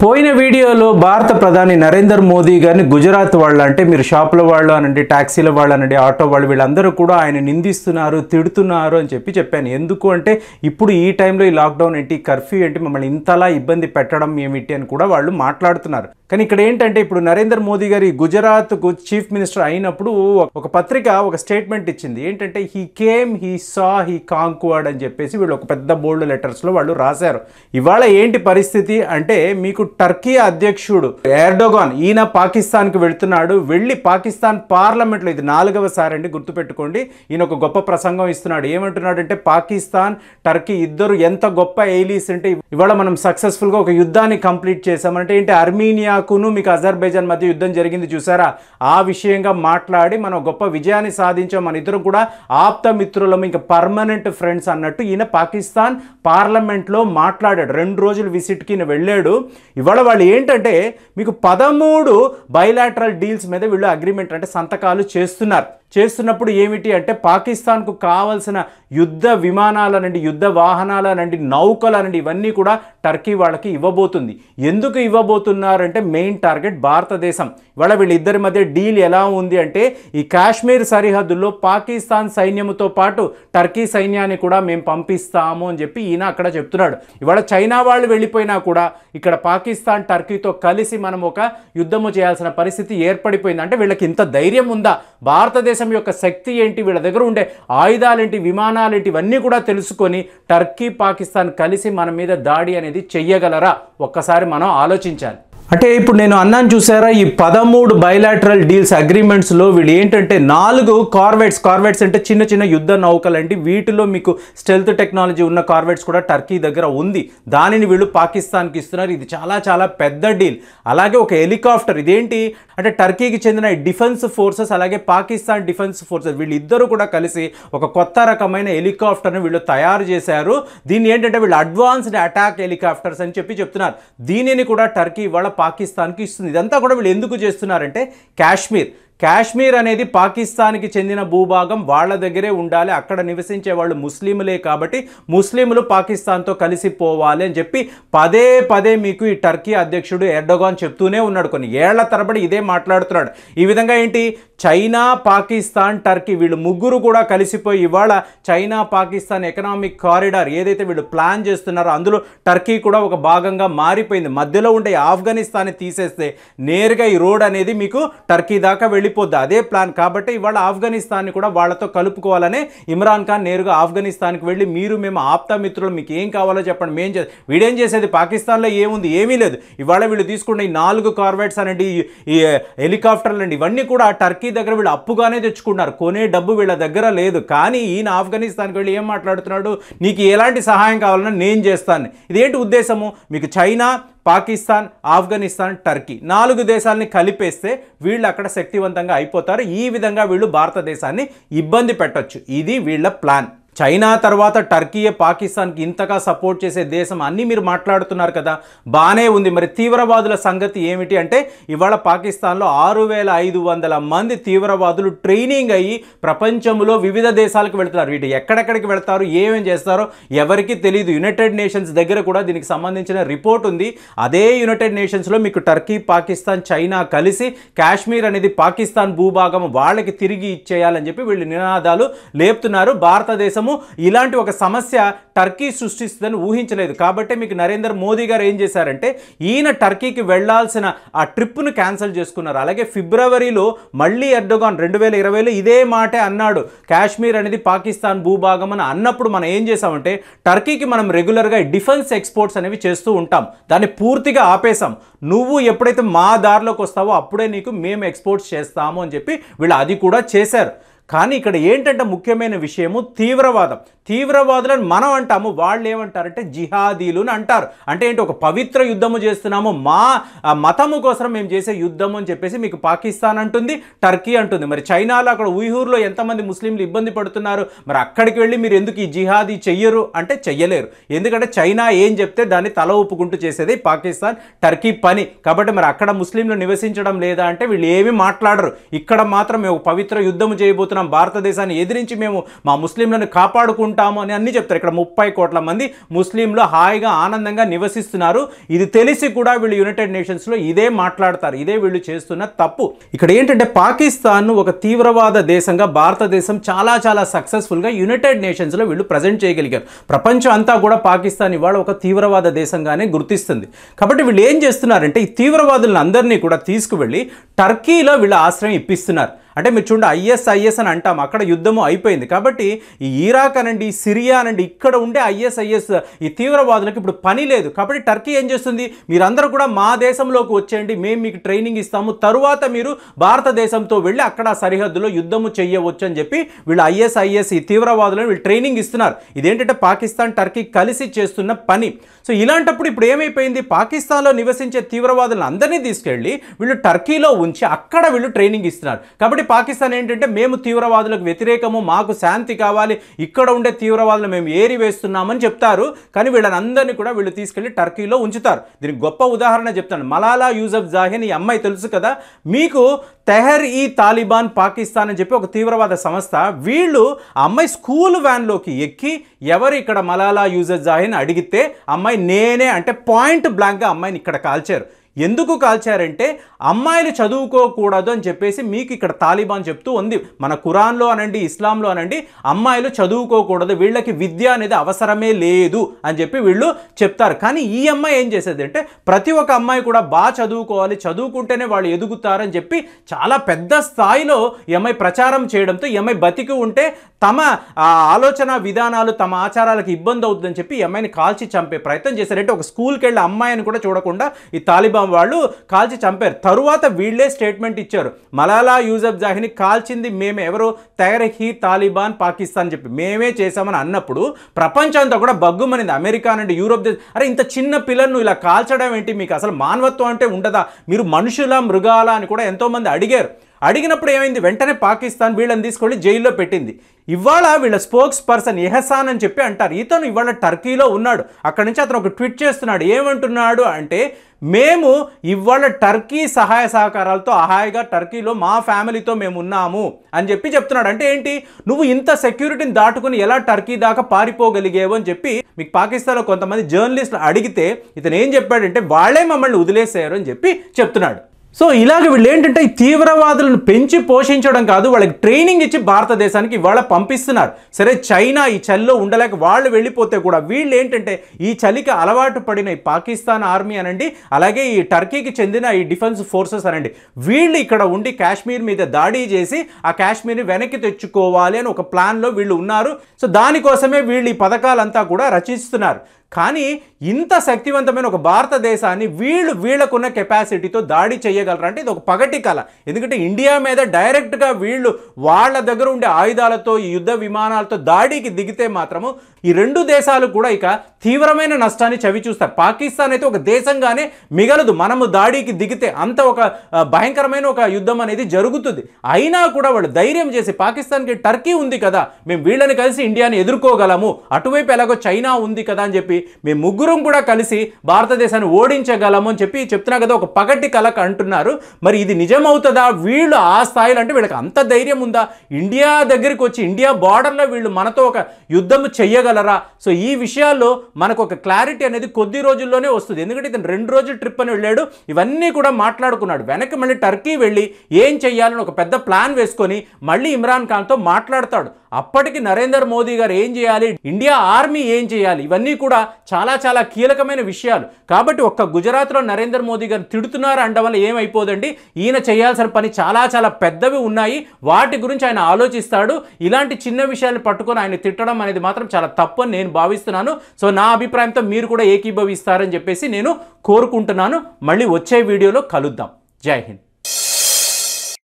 పోయిన వీడియోలో భారత ప్రధాని నరేందర్ మోదీ గారిని గుజరాత్ వాళ్ళు అంటే మీరు షాపుల వాళ్ళు అనండి ట్యాక్సీల వాళ్ళు అనండి ఆటో వాళ్ళు వీళ్ళందరూ కూడా ఆయన నిందిస్తున్నారు తిడుతున్నారు అని చెప్పి చెప్పాను ఎందుకు అంటే ఇప్పుడు ఈ టైంలో ఈ లాక్డౌన్ ఏంటి కర్ఫ్యూ ఏంటి మమ్మల్ని ఇంతలా ఇబ్బంది పెట్టడం ఏమిటి అని కూడా వాళ్ళు మాట్లాడుతున్నారు కానీ ఇక్కడ ఏంటంటే ఇప్పుడు నరేంద్ర మోదీ గారి గుజరాత్కు చీఫ్ మినిస్టర్ అయినప్పుడు ఒక పత్రిక ఒక స్టేట్మెంట్ ఇచ్చింది ఏంటంటే he came he saw he conquered అని చెప్పేసి వీళ్ళు ఒక పెద్ద బోల్డ్ లెటర్స్లో వాళ్ళు రాశారు ఇవాళ ఏంటి పరిస్థితి అంటే మీకు టర్కీ అధ్యక్షుడు ఎర్డోగాన్ ఈయన పాకిస్తాన్కి వెళ్తున్నాడు వెళ్ళి పాకిస్తాన్ పార్లమెంట్లో ఇది నాలుగవ సారి అండి గుర్తుపెట్టుకోండి ఈయన ఒక గొప్ప ప్రసంగం ఇస్తున్నాడు ఏమంటున్నాడంటే పాకిస్తాన్ టర్కీ ఇద్దరు ఎంత గొప్ప ఎయిలీస్ అంటే ఇవాళ మనం సక్సెస్ఫుల్గా ఒక యుద్ధాన్ని కంప్లీట్ చేసామంటే ఏంటి అర్మీనియాకును మీకు అజర్బైజాన్ మధ్య యుద్ధం జరిగింది చూసారా ఆ విషయంగా మాట్లాడి మనం గొప్ప విజయాన్ని సాధించాం మన ఇద్దరం కూడా ఆప్త మిత్రులం ఇంకా పర్మనెంట్ ఫ్రెండ్స్ అన్నట్టు ఈయన పాకిస్తాన్ పార్లమెంట్లో మాట్లాడాడు రెండు రోజులు విజిట్కి ఈయన వెళ్ళాడు ఇవాళ వాళ్ళు ఏంటంటే మీకు పదమూడు బైలాటరల్ డీల్స్ మీద వీళ్ళు అగ్రిమెంట్ అంటే సంతకాలు చేస్తున్నారు చేస్తున్నప్పుడు ఏమిటి అంటే పాకిస్తాన్కు కావాల్సిన యుద్ధ విమానాలనండి యుద్ధ వాహనాలనండి నౌకలనండి ఇవన్నీ కూడా టర్కీ వాళ్ళకి ఇవ్వబోతుంది ఎందుకు ఇవ్వబోతున్నారంటే మెయిన్ టార్గెట్ భారతదేశం ఇవాళ వీళ్ళిద్దరి మధ్య డీల్ ఎలా ఉంది అంటే ఈ కాశ్మీర్ సరిహద్దుల్లో పాకిస్తాన్ సైన్యముతో పాటు టర్కీ సైన్యాన్ని కూడా మేము పంపిస్తాము అని చెప్పి ఈయన అక్కడ చెప్తున్నాడు ఇవాళ చైనా వాళ్ళు వెళ్ళిపోయినా కూడా ఇక్కడ పాకిస్తాన్ టర్కీతో కలిసి మనం ఒక యుద్ధము చేయాల్సిన పరిస్థితి ఏర్పడిపోయింది అంటే వీళ్ళకి ఇంత ధైర్యం ఉందా భారతదేశం యొక్క శక్తి ఏంటి వీళ్ళ దగ్గర ఉండే ఆయుధాలేంటి విమానాలేంటి ఇవన్నీ కూడా తెలుసుకొని టర్కీ పాకిస్తాన్ కలిసి మన మీద దాడి అనేది చెయ్యగలరా ఒక్కసారి మనం ఆలోచించాలి అంటే ఇప్పుడు నేను అన్నాను చూసారా ఈ పదమూడు బయలాటరల్ డీల్స్ అగ్రిమెంట్స్లో వీళ్ళు ఏంటంటే నాలుగు కార్వెట్స్ కార్వెట్స్ అంటే చిన్న చిన్న యుద్ధ నౌకలు అండి వీటిలో మీకు స్టెల్త్ టెక్నాలజీ ఉన్న కార్వెట్స్ కూడా టర్కీ దగ్గర ఉంది దానిని వీళ్ళు పాకిస్తాన్కి ఇస్తున్నారు ఇది చాలా చాలా పెద్ద డీల్ అలాగే ఒక హెలికాప్టర్ ఇదేంటి అంటే టర్కీకి చెందిన డిఫెన్స్ ఫోర్సెస్ అలాగే పాకిస్తాన్ డిఫెన్స్ ఫోర్సెస్ వీళ్ళిద్దరూ కూడా కలిసి ఒక కొత్త రకమైన హెలికాప్టర్ని వీళ్ళు తయారు చేశారు దీన్ని ఏంటంటే వీళ్ళు అడ్వాన్స్డ్ అటాక్ హెలికాప్టర్స్ అని చెప్పి చెప్తున్నారు దీనిని కూడా టర్కీ వాళ్ళ పాకిస్తాన్కి ఇస్తుంది ఇదంతా కూడా వీళ్ళు ఎందుకు చేస్తున్నారంటే కాశ్మీర్ కాశ్మీర్ అనేది పాకిస్తాన్కి చెందిన భూభాగం వాళ్ళ దగ్గరే ఉండాలి అక్కడ నివసించే వాళ్ళు ముస్లింలే కాబట్టి ముస్లింలు పాకిస్తాన్తో కలిసిపోవాలి అని చెప్పి పదే పదే మీకు ఈ టర్కీ అధ్యక్షుడు ఎర్డోగాన్ చెప్తూనే ఉన్నాడు కొన్ని ఏళ్ల తరబడి ఇదే మాట్లాడుతున్నాడు ఈ విధంగా ఏంటి చైనా పాకిస్తాన్ టర్కీ వీళ్ళు ముగ్గురు కూడా కలిసిపోయి ఇవాళ చైనా పాకిస్తాన్ ఎకనామిక్ కారిడార్ ఏదైతే వీళ్ళు ప్లాన్ చేస్తున్నారో అందులో టర్కీ కూడా ఒక భాగంగా మారిపోయింది మధ్యలో ఉండే ఆఫ్ఘనిస్తాన్ని తీసేస్తే నేరుగా ఈ రోడ్ అనేది మీకు టర్కీ దాకా వెళ్ళిపోద్ది అదే ప్లాన్ కాబట్టి ఇవాళ ఆఫ్ఘనిస్తాన్ని కూడా వాళ్ళతో కలుపుకోవాలనే ఇమ్రాన్ ఖాన్ నేరుగా ఆఫ్ఘనిస్తాన్కి వెళ్ళి మీరు మేము ఆప్తా మిత్రులు మీకు ఏం కావాలో చెప్పండి మేం చే వీడేం చేసేది పాకిస్తాన్లో ఏముంది ఏమీ లేదు ఇవాళ వీళ్ళు తీసుకున్న ఈ నాలుగు కార్వెట్స్ అనేవి ఈ- ఈ హెలికాప్టర్లు అండి ఇవన్నీ కూడా టర్కీ దగ్గర వీళ్ళు అప్పుగానే తెచ్చుకున్నారు కొనే డబ్బు వీళ్ళ దగ్గర లేదు కానీ ఈయన ఆఫ్ఘనిస్తాన్కి వెళ్ళి ఏం మాట్లాడుతున్నాడు నీకు ఎలాంటి సహాయం కావాలన్నా నేను చేస్తాను ఇదేంటి ఉద్దేశము మీకు చైనా పాకిస్తాన్ ఆఫ్ఘనిస్తాన్ టర్కీ నాలుగు దేశాలని కలిపేస్తే వీళ్ళు అక్కడ శక్తివంతంగా అయిపోతారు ఈ విధంగా వీళ్ళు భారతదేశాన్ని ఇబ్బంది పెట్టొచ్చు ఇది వీళ్ళ ప్లాన్ చైనా తర్వాత టర్కీయే పాకిస్తాన్కి ఇంతగా సపోర్ట్ చేసే దేశం అన్నీ మీరు మాట్లాడుతున్నారు కదా బాగానే ఉంది మరి తీవ్రవాదుల సంగతి ఏమిటి అంటే ఇవాళ పాకిస్తాన్లో ఆరు వేల ఐదు వందల మంది తీవ్రవాదులు ట్రైనింగ్ అయ్యి ప్రపంచంలో వివిధ దేశాలకు వెళ్తున్నారు వీటి ఎక్కడెక్కడికి వెళ్తారు ఏమేం చేస్తారో ఎవరికి తెలియదు యునైటెడ్ నేషన్స్ దగ్గర కూడా దీనికి సంబంధించిన రిపోర్ట్ ఉంది అదే యునైటెడ్ నేషన్స్లో మీకు టర్కీ పాకిస్తాన్ చైనా కలిసి కాశ్మీర్ అనేది పాకిస్తాన్ భూభాగం వాళ్ళకి తిరిగి ఇచ్చేయాలని చెప్పి వీళ్ళు నినాదాలు లేపుతున్నారు భారతదేశము ఇలాంటి ఒక సమస్య టర్కీ సృష్టిస్తుందని ఊహించలేదు కాబట్టి మీకు నరేంద్ర మోదీ గారు ఏం చేశారంటే ఈయన టర్కీకి వెళ్ళాల్సిన ఆ ట్రిప్ను క్యాన్సిల్ చేసుకున్నారు అలాగే ఫిబ్రవరిలో మళ్ళీ ఎర్డోగాన్ రెండు వేల ఇరవైలో ఇదే మాటే అన్నాడు కాశ్మీర్ అనేది పాకిస్తాన్ భూభాగం అని అన్నప్పుడు మనం ఏం చేసామంటే టర్కీకి మనం రెగ్యులర్గా డిఫెన్స్ ఎక్స్పోర్ట్స్ అనేవి చేస్తూ ఉంటాం దాన్ని పూర్తిగా ఆపేసాం నువ్వు ఎప్పుడైతే మా దారిలోకి వస్తావో అప్పుడే నీకు మేము ఎక్స్పోర్ట్స్ చేస్తాము అని చెప్పి వీళ్ళు అది కూడా చేశారు కానీ ఇక్కడ ఏంటంటే ముఖ్యమైన విషయము తీవ్రవాదం తీవ్రవాదులను మనం అంటాము వాళ్ళు ఏమంటారంటే జిహాదీలు అని అంటారు అంటే ఏంటి ఒక పవిత్ర యుద్ధము చేస్తున్నాము మా ఆ, మతము కోసం మేము చేసే యుద్ధము అని చెప్పేసి మీకు పాకిస్తాన్ అంటుంది టర్కీ అంటుంది మరి చైనాలో అక్కడ ఉయ్హూర్లో ఎంతమంది ముస్లింలు ఇబ్బంది పడుతున్నారు మరి అక్కడికి వెళ్ళి మీరు ఎందుకు ఈ జిహాదీ చెయ్యరు అంటే చెయ్యలేరు ఎందుకంటే చైనా ఏం చెప్తే దాన్ని తల ఒప్పుకుంటూ చేసేది పాకిస్తాన్ టర్కీ పని కాబట్టి మరి అక్కడ ముస్లింలు నివసించడం లేదా అంటే వీళ్ళు ఏమీ మాట్లాడరు ఇక్కడ మాత్రం మేము ఒక పవిత్ర యుద్ధము చేయబోతున్నాం చేయబోతున్నాం భారతదేశాన్ని ఎదిరించి మేము మా ముస్లింలను కాపాడుకుంటాము అని అన్ని చెప్తారు ఇక్కడ ముప్పై కోట్ల మంది ముస్లింలు హాయిగా ఆనందంగా నివసిస్తున్నారు ఇది తెలిసి కూడా వీళ్ళు యునైటెడ్ నేషన్స్లో ఇదే మాట్లాడతారు ఇదే వీళ్ళు చేస్తున్న తప్పు ఇక్కడ ఏంటంటే పాకిస్తాన్ ఒక తీవ్రవాద దేశంగా భారతదేశం చాలా చాలా సక్సెస్ఫుల్గా యునైటెడ్ నేషన్స్లో వీళ్ళు ప్రజెంట్ చేయగలిగారు ప్రపంచం అంతా కూడా పాకిస్తాన్ ఇవాళ ఒక తీవ్రవాద దేశంగానే గుర్తిస్తుంది కాబట్టి వీళ్ళు ఏం చేస్తున్నారంటే ఈ తీవ్రవాదులను అందరినీ కూడా తీసుకువెళ్ళి టర్కీలో వీళ్ళ ఆశ్రయం ఇప్పిస్తున్నారు అంటే మీరు చూడండి ఐఎస్ ఐఎస్ అని అంటాం అక్కడ యుద్ధము అయిపోయింది కాబట్టి ఈ ఇరాక్ అనండి ఈ సిరియా అనండి ఇక్కడ ఉండే ఐఎస్ఐఎస్ ఈ తీవ్రవాదులకు ఇప్పుడు పని లేదు కాబట్టి టర్కీ ఏం చేస్తుంది మీరందరూ కూడా మా దేశంలోకి వచ్చేయండి మేము మీకు ట్రైనింగ్ ఇస్తాము తరువాత మీరు భారతదేశంతో వెళ్ళి అక్కడ ఆ సరిహద్దులో యుద్ధము చెయ్యవచ్చు అని చెప్పి వీళ్ళు ఐఎస్ఐఎస్ ఈ తీవ్రవాదులను వీళ్ళు ట్రైనింగ్ ఇస్తున్నారు ఇదేంటంటే పాకిస్తాన్ టర్కీ కలిసి చేస్తున్న పని సో ఇలాంటప్పుడు ఇప్పుడు ఏమైపోయింది పాకిస్తాన్లో నివసించే తీవ్రవాదులను అందరినీ తీసుకెళ్ళి వీళ్ళు టర్కీలో ఉంచి అక్కడ వీళ్ళు ట్రైనింగ్ ఇస్తున్నారు కాబట్టి పాకిస్తాన్ ఏంటంటే మేము తీవ్రవాదులకు వ్యతిరేకము మాకు శాంతి కావాలి ఇక్కడ ఉండే తీవ్రవాదులు మేము ఏరి వేస్తున్నామని చెప్తారు కానీ వీళ్ళని అందరినీ కూడా వీళ్ళు తీసుకెళ్ళి టర్కీలో ఉంచుతారు దీనికి గొప్ప ఉదాహరణ చెప్తాను మలాలా యూజఫ్ జాహిన్ ఈ అమ్మాయి తెలుసు కదా మీకు తెహర్ ఈ తాలిబాన్ పాకిస్తాన్ అని చెప్పి ఒక తీవ్రవాద సంస్థ వీళ్ళు ఆ అమ్మాయి స్కూల్ వ్యాన్లోకి ఎక్కి ఎవరు ఇక్కడ మలాలా యూజఫ్ జాహిన్ అడిగితే అమ్మాయి నేనే అంటే పాయింట్ బ్లాంక్గా అమ్మాయిని ఇక్కడ కాల్చారు ఎందుకు కాల్చారంటే అమ్మాయిలు చదువుకోకూడదు అని చెప్పేసి మీకు ఇక్కడ తాలిబాన్ చెప్తూ ఉంది మన ఖురాన్లో అనండి ఇస్లాంలో అనండి అమ్మాయిలు చదువుకోకూడదు వీళ్ళకి విద్య అనేది అవసరమే లేదు అని చెప్పి వీళ్ళు చెప్తారు కానీ ఈ అమ్మాయి ఏం చేసేది అంటే ప్రతి ఒక్క అమ్మాయి కూడా బాగా చదువుకోవాలి చదువుకుంటేనే వాళ్ళు ఎదుగుతారని చెప్పి చాలా పెద్ద స్థాయిలో ఈ అమ్మాయి ప్రచారం చేయడంతో ఈ అమ్మాయి బతికి ఉంటే తమ ఆ, ఆలోచన విధానాలు తమ ఆచారాలకు ఇబ్బంది అవుతుందని చెప్పి ఈ అమ్మాయిని కాల్చి చంపే ప్రయత్నం చేశారంటే ఒక స్కూల్కి వెళ్ళి అమ్మాయిని కూడా చూడకుండా ఈ తాలిబాన్ వాళ్ళు కాల్చి చంపారు తరువాత వీళ్ళే స్టేట్మెంట్ ఇచ్చారు మలాలా యూజఫ్ జాహిని కాల్చింది మేము ఎవరు తెహ్రీక్ తాలిబాన్ పాకిస్తాన్ చెప్పి మేమే చేశామని అన్నప్పుడు ప్రపంచం అంతా కూడా బగ్గుమనింది అమెరికా నుండి యూరోప్ దేశ అరే ఇంత చిన్న పిల్లలను ఇలా కాల్చడం ఏంటి మీకు అసలు మానవత్వం అంటే ఉండదా మీరు మనుషుల మృగాల అని కూడా ఎంతోమంది అడిగారు అడిగినప్పుడు ఏమైంది వెంటనే పాకిస్తాన్ వీళ్ళని తీసుకొని జైల్లో పెట్టింది ఇవాళ వీళ్ళ స్పోక్స్ పర్సన్ ఎహసాన్ అని చెప్పి అంటారు ఇతను ఇవాళ టర్కీలో ఉన్నాడు అక్కడి నుంచి అతను ఒక ట్వీట్ చేస్తున్నాడు ఏమంటున్నాడు అంటే మేము ఇవాళ టర్కీ సహాయ సహకారాలతో హాయిగా టర్కీలో మా ఫ్యామిలీతో మేము ఉన్నాము అని చెప్పి చెప్తున్నాడు అంటే ఏంటి నువ్వు ఇంత సెక్యూరిటీని దాటుకుని ఎలా టర్కీ దాకా పారిపోగలిగేవు అని చెప్పి మీకు పాకిస్తాన్లో కొంతమంది జర్నలిస్టులు అడిగితే ఇతను ఏం చెప్పాడంటే వాళ్ళే మమ్మల్ని వదిలేశారు అని చెప్పి చెప్తున్నాడు సో ఇలాగ వీళ్ళు ఏంటంటే ఈ తీవ్రవాదులను పెంచి పోషించడం కాదు వాళ్ళకి ట్రైనింగ్ ఇచ్చి భారతదేశానికి ఇవాళ పంపిస్తున్నారు సరే చైనా ఈ చలిలో ఉండలేక వాళ్ళు వెళ్ళిపోతే కూడా వీళ్ళు ఏంటంటే ఈ చలికి అలవాటు పడిన ఈ పాకిస్తాన్ ఆర్మీ అనండి అలాగే ఈ టర్కీకి చెందిన ఈ డిఫెన్స్ ఫోర్సెస్ అనండి వీళ్ళు ఇక్కడ ఉండి కాశ్మీర్ మీద దాడి చేసి ఆ కాశ్మీర్ని వెనక్కి తెచ్చుకోవాలి అని ఒక ప్లాన్లో వీళ్ళు ఉన్నారు సో దానికోసమే వీళ్ళు ఈ పథకాలంతా కూడా రచిస్తున్నారు కానీ ఇంత శక్తివంతమైన ఒక భారతదేశాన్ని వీళ్ళు వీళ్ళకున్న కెపాసిటీతో దాడి చేయగలరు అంటే ఇది ఒక పగటి కళ ఎందుకంటే ఇండియా మీద డైరెక్ట్గా వీళ్ళు వాళ్ళ దగ్గర ఉండే ఆయుధాలతో ఈ యుద్ధ విమానాలతో దాడికి దిగితే మాత్రము ఈ రెండు దేశాలు కూడా ఇక తీవ్రమైన నష్టాన్ని చవి చూస్తారు పాకిస్తాన్ అయితే ఒక దేశంగానే మిగలదు మనము దాడికి దిగితే అంత ఒక ఆ, భయంకరమైన ఒక యుద్ధం అనేది జరుగుతుంది అయినా కూడా వాళ్ళు ధైర్యం చేసి పాకిస్తాన్కి టర్కీ ఉంది కదా మేము వీళ్ళని కలిసి ఇండియాని ఎదుర్కోగలము అటువైపు ఎలాగో చైనా ఉంది కదా అని చెప్పి మేము ముగ్గురం కూడా కలిసి భారతదేశాన్ని ఓడించగలము అని చెప్పి చెప్తున్నా కదా ఒక పగటి కలక అంటున్నారు మరి ఇది నిజమవుతుందా వీళ్ళు ఆ స్థాయిలో అంటే వీళ్ళకి అంత ధైర్యం ఉందా ఇండియా దగ్గరికి వచ్చి ఇండియా బార్డర్లో వీళ్ళు మనతో ఒక యుద్ధం చెయ్యగలరా సో ఈ విషయాల్లో మనకు ఒక క్లారిటీ అనేది కొద్ది రోజుల్లోనే వస్తుంది ఎందుకంటే ఇతను రెండు రోజులు ట్రిప్ అని వెళ్ళాడు ఇవన్నీ కూడా మాట్లాడుకున్నాడు వెనక్కి మళ్ళీ టర్కీ వెళ్ళి ఏం చెయ్యాలని ఒక పెద్ద ప్లాన్ వేసుకొని మళ్ళీ ఇమ్రాన్ ఖాన్తో మాట్లాడతాడు అప్పటికి నరేంద్ర మోదీ గారు ఏం చేయాలి ఇండియా ఆర్మీ ఏం చేయాలి ఇవన్నీ కూడా చాలా చాలా కీలకమైన విషయాలు కాబట్టి ఒక్క గుజరాత్లో నరేంద్ర మోదీ గారు తిడుతున్నారు అనడం వల్ల ఏమైపోదండి ఈయన చేయాల్సిన పని చాలా చాలా పెద్దవి ఉన్నాయి వాటి గురించి ఆయన ఆలోచిస్తాడు ఇలాంటి చిన్న విషయాలు పట్టుకొని ఆయన తిట్టడం అనేది మాత్రం చాలా తప్పు అని నేను భావిస్తున్నాను సో నా అభిప్రాయంతో మీరు కూడా ఏకీభవిస్తారని చెప్పేసి నేను కోరుకుంటున్నాను మళ్ళీ వచ్చే వీడియోలో కలుద్దాం జై హింద్